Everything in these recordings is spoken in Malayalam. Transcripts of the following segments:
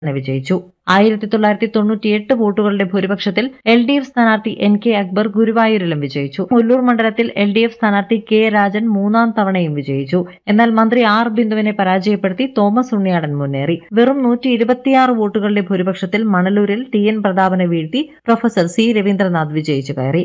തന്നെ വിജയിച്ചു ആയിരത്തി തൊള്ളായിരത്തി തൊണ്ണൂറ്റിയെട്ട് വോട്ടുകളുടെ ഭൂരിപക്ഷത്തിൽ എൽ ഡി എഫ് സ്ഥാനാർത്ഥി എൻ കെ അക്ബർ ഗുരുവായൂരിലും വിജയിച്ചു മുല്ലൂർ മണ്ഡലത്തിൽ എൽ ഡി എഫ് സ്ഥാനാർത്ഥി കെ രാജൻ മൂന്നാം തവണയും വിജയിച്ചു എന്നാൽ മന്ത്രി ആർ ബിന്ദുവിനെ പരാജയപ്പെടുത്തി തോമസ് ഉണ്ണിയാടൻ മുന്നേറി വെറും നൂറ്റി ഇരുപത്തിയാറ് വോട്ടുകളുടെ ഭൂരിപക്ഷത്തിൽ മണലൂരിൽ ടി എൻ പ്രതാപനെ വീഴ്ത്തി പ്രൊഫസർ സി രവീന്ദ്രനാഥ് വിജയിച്ചു കയറി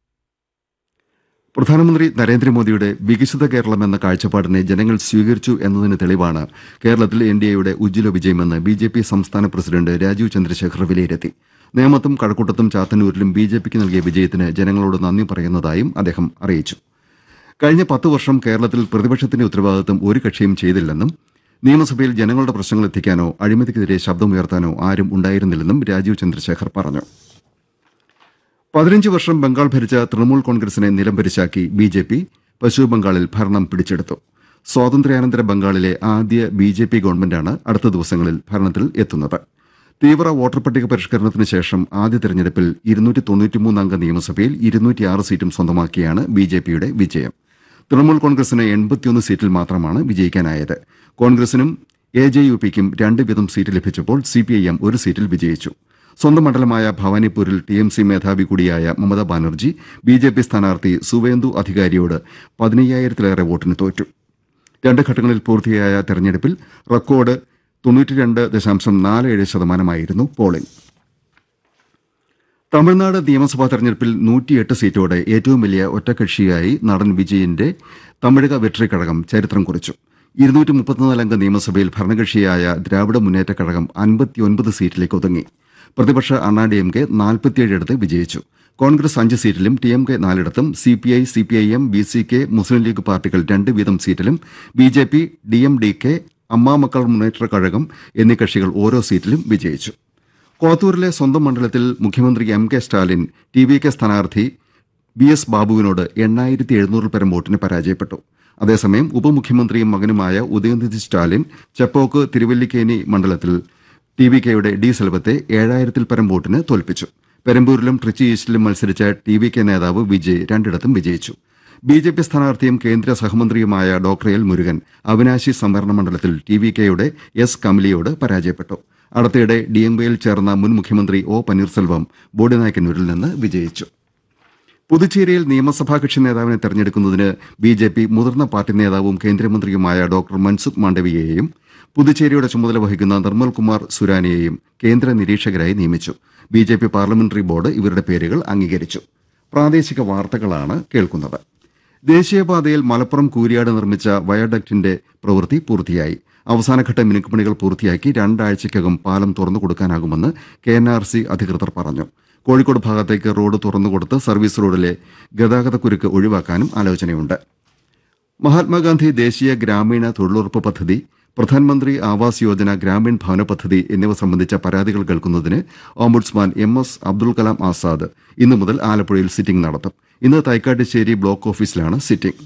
പ്രധാനമന്ത്രി നരേന്ദ്രമോദിയുടെ വികസിത കേരളം എന്ന കാഴ്ചപ്പാടിനെ ജനങ്ങൾ സ്വീകരിച്ചു എന്നതിന് തെളിവാണ് കേരളത്തിൽ എൻ ഡി എയുടെ ഉജ്ജ്വല വിജയമെന്ന് ബി ജെ പി സംസ്ഥാന പ്രസിഡന്റ് രാജീവ് ചന്ദ്രശേഖർ വിലയിരുത്തി നേമത്തും കഴക്കൂട്ടത്തും ചാത്തന്നൂരിലും ബി ജെ പിക്ക് നൽകിയ വിജയത്തിന് ജനങ്ങളോട് നന്ദി പറയുന്നതായും അദ്ദേഹം അറിയിച്ചു കഴിഞ്ഞ പത്ത് വർഷം കേരളത്തിൽ പ്രതിപക്ഷത്തിന്റെ ഉത്തരവാദിത്തം ഒരു കക്ഷിയും ചെയ്തില്ലെന്നും നിയമസഭയിൽ ജനങ്ങളുടെ പ്രശ്നങ്ങൾ എത്തിക്കാനോ അഴിമതിക്കെതിരെ ശബ്ദമുയർത്താനോ ആരും ഉണ്ടായിരുന്നില്ലെന്നും രാജീവ് ചന്ദ്രശേഖർ പറഞ്ഞു പതിനഞ്ച് വർഷം ബംഗാൾ ഭരിച്ച തൃണമൂൽ കോൺഗ്രസിനെ നിലംപരിശാക്കി ബി ജെ പി പശ്ചിമബംഗാളിൽ ഭരണം പിടിച്ചെടുത്തു സ്വാതന്ത്ര്യാനന്തര ബംഗാളിലെ ആദ്യ ബി ജെ പി ഗവൺമെന്റാണ് അടുത്ത ദിവസങ്ങളിൽ ഭരണത്തിൽ എത്തുന്നത് തീവ്ര വോട്ടർ പട്ടിക പരിഷ്കരണത്തിന് ശേഷം ആദ്യ തെരഞ്ഞെടുപ്പിൽ ഇരുന്നൂറ്റി തൊണ്ണൂറ്റിമൂന്ന് അംഗ നിയമസഭയിൽ ഇരുന്നൂറ്റിയാറ് സീറ്റും സ്വന്തമാക്കിയാണ് ബി ജെ പിയുടെ വിജയം തൃണമൂൽ കോൺഗ്രസിന് എൺപത്തിയൊന്ന് സീറ്റിൽ മാത്രമാണ് വിജയിക്കാനായത് കോൺഗ്രസിനും എ ജെ യു പിക്കും രണ്ട് വീതം സീറ്റ് ലഭിച്ചപ്പോൾ സിപിഐഎം ഒരു സീറ്റിൽ വിജയിച്ചു സ്വന്തം മണ്ഡലമായ ഭവാനിപ്പൂരിൽ ടി എം സി മേധാവി കൂടിയായ Mamata Banerjee B J P സ്ഥാനാർത്ഥി സുവേന്ദു അധികാരിയോട് പതിനയ്യായിരത്തിലേറെ വോട്ടിന് തോറ്റു രണ്ട് ഘട്ടങ്ങളിൽ പൂർത്തിയായ തെരഞ്ഞെടുപ്പിൽ റെക്കോർഡ് തൊണ്ണൂറ്റിരണ്ട് ദശാംശം നാല് ഏഴ് ശതമാനമായിരുന്നു പോളിംഗ് തമിഴ്നാട് നിയമസഭാ തെരഞ്ഞെടുപ്പിൽ നൂറ്റിയെട്ട് സീറ്റോടെ ഏറ്റവും വലിയ ഒറ്റകക്ഷിയായി നടൻ വിജയന്റെ തമിഴക വെട്രി കഴകം ചരിത്രം കുറിച്ചു ഇരുന്നൂറ്റി മുപ്പത്തിനാലംഗ നിയമസഭയിൽ ഭരണകക്ഷിയായ ദ്രാവിഡ മുന്നേറ്റ കഴകം അൻപത്തിയൊൻപത് സീറ്റിലേക്ക് ഒതുങ്ങി പ്രതിപക്ഷ അണ്ണാ ഡി എം കെ നാൽപ്പത്തിയേഴിടത്ത് വിജയിച്ചു കോൺഗ്രസ് അഞ്ച് സീറ്റിലും ടി എം കെ നാലിടത്തും CPI CPIM B C K Muslim League പാർട്ടികൾ രണ്ട് വീതം സീറ്റിലും B J P D M K കെ അമ്മാമക്കൾ മുന്നേറ്റ കഴകം എന്നീ കക്ഷികൾ ഓരോ സീറ്റിലും വിജയിച്ചു കോത്തൂരിലെ സ്വന്തം മണ്ഡലത്തിൽ മുഖ്യമന്ത്രി M K Stalin T V K സ്ഥാനാർത്ഥി ബി എസ് ബാബുവിനോട് എണ്ണായിരത്തി എഴുന്നൂറിൽ പരം വോട്ടിന് പരാജയപ്പെട്ടു അതേസമയം ഉപമുഖ്യമന്ത്രിയും മകനുമായ ഉദയനിധി സ്റ്റാലിൻ ചെപ്പോക്ക് തിരുവല്ലിക്കേനി മണ്ഡലത്തിൽ ടി വി കെയുടെ ഡി സെൽവത്തെ ഏഴായിരത്തിൽ പരം വോട്ടിന് തോൽപ്പിച്ചു പെരമ്പൂരിലും ട്രിച്ചി ഈസ്റ്റിലും മത്സരിച്ച ടി വി കെ നേതാവ് വിജയ് രണ്ടിടത്തും വിജയിച്ചു ബി ജെ പി സ്ഥാനാർത്ഥിയും കേന്ദ്ര സഹമന്ത്രിയുമായ ഡോക്ടർ എൽ മുരുകൻ അവിനാശി സംവരണ മണ്ഡലത്തിൽ ടി വി കെയുടെ എസ് കമലിയോട് പരാജയപ്പെട്ടു അടുത്തിടെ ഡി എം കെയിൽ ചേർന്ന മുൻ മുഖ്യമന്ത്രി ഒ പന്നീർസെൽവം ബോഡിനായ്ക്കന്നൂരിൽ നിന്ന് വിജയിച്ചു പുതുച്ചേരിയിൽ നിയമസഭാ കക്ഷി നേതാവിനെ തെരഞ്ഞെടുക്കുന്നതിന് ബി ജെ പി മുതിർന്ന പാർട്ടി നേതാവും കേന്ദ്രമന്ത്രിയുമായ ഡോക്ടർ മൻസുഖ് മാണ്ഡവിയെയും പുതുച്ചേരിയുടെ ചുമതല വഹിക്കുന്ന നിർമ്മൽ കുമാർ സുരാനിയെയും കേന്ദ്ര നിരീക്ഷകരായി നിയമിച്ചു B J P parliamentary board ഇവരുടെ പേരുകൾ അംഗീകരിച്ചു പ്രാദേശിക വാർത്തകളാണ് കേൾക്കുന്നത് ദേശീയപാതയിൽ മലപ്പുറം കൂരിയാട് നിർമ്മിച്ച വയഡക്റ്റിന്റെ പ്രവൃത്തി പൂർത്തിയായി അവസാനഘട്ട മിനുക്കുപണികൾ പൂർത്തിയാക്കി രണ്ടാഴ്ചയ്ക്കകം പാലം തുറന്നു കൊടുക്കാനാകുമെന്ന് കെ എൻ ആർ സി അധികൃതർ പറഞ്ഞു കോഴിക്കോട് ഭാഗത്തേക്ക് റോഡ് തുറന്നുകൊടുത്ത് സർവീസ് റോഡിലെ ഗതാഗതക്കുരുക്ക് ഒഴിവാക്കാനും ആലോചനയുണ്ട് മഹാത്മാഗാന്ധി ദേശീയ ഗ്രാമീണ തൊഴിലുറപ്പ് പദ്ധതി പ്രധാനമന്ത്രി ആവാസ് യോജന ഗ്രാമീൺ ഭവന പദ്ധതി എന്നിവ സംബന്ധിച്ച പരാതികൾ കേൾക്കുന്നതിന് ombudsman M S Abdul Kalam Azad ഇന്നു മുതൽ ആലപ്പുഴയിൽ സിറ്റിംഗ് നടത്തും ഇന്ന് തൈക്കാട്ടുശ്ശേരി ബ്ലോക്ക് ഓഫീസിലാണ് സിറ്റിംഗ്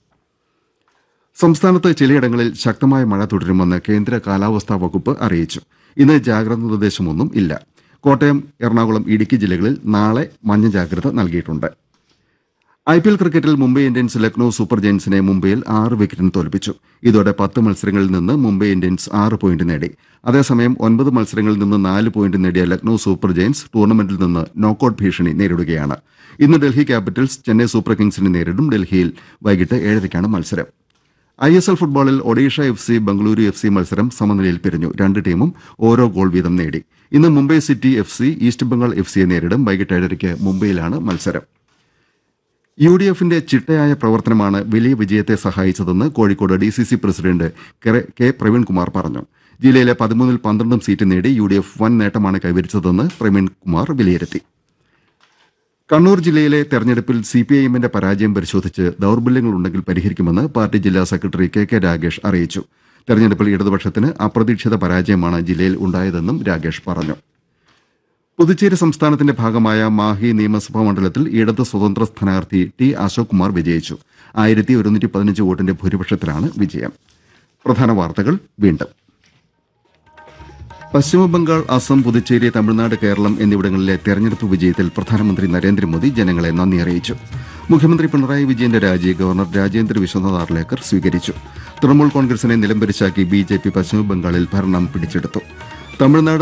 സംസ്ഥാനത്ത് ചിലയിടങ്ങളിൽ ശക്തമായ മഴ തുടരുമെന്ന് കേന്ദ്ര കാലാവസ്ഥാ വകുപ്പ് അറിയിച്ചു ഇന്ന് ജാഗ്രതാ നിർദ്ദേശമൊന്നും ഇല്ല കോട്ടയം എറണാകുളം ഇടുക്കി ജില്ലകളിൽ നാളെ മഞ്ഞ ജാഗ്രത നൽകിയിട്ടുണ്ട് ഐ പി എൽ ക്രിക്കറ്റിൽ മുംബൈ ഇന്ത്യൻസ് ലക്നൌ സൂപ്പർ ജയൻസിനെ മുംബൈയിൽ ആറ് വിക്കറ്റിന് തോൽപ്പിച്ചു ഇതോടെ പത്ത് മത്സരങ്ങളിൽ നിന്ന് മുംബൈ ഇന്ത്യൻസ് ആറ് പോയിന്റ് നേടി അതേസമയം ഒൻപത് മത്സരങ്ങളിൽ നിന്ന് നാല് പോയിന്റ് നേടിയ ലക്നൌ സൂപ്പർ ജയൻസ് ടൂർണമെന്റിൽ നിന്ന് നോക്കൌട്ട് ഭീഷണി നേരിടുകയാണ് ഇന്ന് ഡൽഹി ക്യാപിറ്റൽസ് ചെന്നൈ സൂപ്പർ കിങ്സിനെ നേരിടും ഡൽഹിയിൽ വൈകിട്ട് ഏഴരയ്ക്കാണ് മത്സരം ഐ എസ് എൽ ഫുട്ബോളിൽ Odisha F C Bengaluru F C മത്സരം സമനിലയിൽ പിരിഞ്ഞു രണ്ട് ടീമും ഓരോ ഗോൾ വീതം നേടി ഇന്ന് Mumbai city F C east Bengal F സിയെ നേരിടും വൈകിട്ട് ഏഴരയ്ക്ക് മുംബൈയിലാണ് മത്സരം യു ഡി എഫിന്റെ ചിട്ടയായ പ്രവർത്തനമാണ് വലിയ വിജയത്തെ സഹായിച്ചതെന്ന് Kozhikode D C C president K Praveenkumar പറഞ്ഞു ജില്ലയിലെ പതിമൂന്നിൽ പന്ത്രണ്ടും സീറ്റ് നേടി യു ഡി എഫ് വൻ നേട്ടമാണ് കൈവരിച്ചതെന്ന് പ്രവീൺകുമാർ വിലയിരുത്തി കണ്ണൂർ ജില്ലയിലെ തെരഞ്ഞെടുപ്പിൽ സിപിഐഎമ്മിന്റെ പരാജയം പരിശോധിച്ച് ദൌർബല്യങ്ങളുണ്ടെങ്കിൽ പരിഹരിക്കുമെന്ന് പാർട്ടി ജില്ലാ സെക്രട്ടറി കെ കെ രാഗേഷ് അറിയിച്ചു തെരഞ്ഞെടുപ്പിൽ ഇടതുപക്ഷത്തിന് അപ്രതീക്ഷിത പരാജയമാണ് ജില്ലയിൽ ഉണ്ടായതെന്നും രാഗേഷ് പറഞ്ഞു പുതുച്ചേരി സംസ്ഥാനത്തിന്റെ ഭാഗമായ മാഹി നിയമസഭാ മണ്ഡലത്തിൽ ഇടത് സ്വതന്ത്ര സ്ഥാനാർത്ഥി ടി അശോക് കുമാർ വിജയിച്ചു ആയിരത്തി ഒരുന്നൂറ്റി പതിനഞ്ച് വോട്ടിന്റെ ഭൂരിപക്ഷത്തിലാണ് വിജയം പ്രധാന വാർത്തകൾ വീണ്ടും പശ്ചിമബംഗാൾ അസം പുതുച്ചേരി തമിഴ്നാട് കേരളം എന്നിവിടങ്ങളിലെ തെരഞ്ഞെടുപ്പ് വിജയത്തിൽ പ്രധാനമന്ത്രി നരേന്ദ്രമോദി ജനങ്ങളെ നന്ദി അറിയിച്ചു മുഖ്യമന്ത്രി പിണറായി വിജയന്റെ രാജി ഗവർണർ രാജേന്ദ്ര വിശ്വനാഥ് ആർലേക്കർ സ്വീകരിച്ചു തൃണമൂൽ കോൺഗ്രസിനെ നിലംപരിശാക്കി ബി ജെ പി പശ്ചിമബംഗാളിൽ ഭരണം പിടിച്ചെടുത്തു തമിഴ്നാട്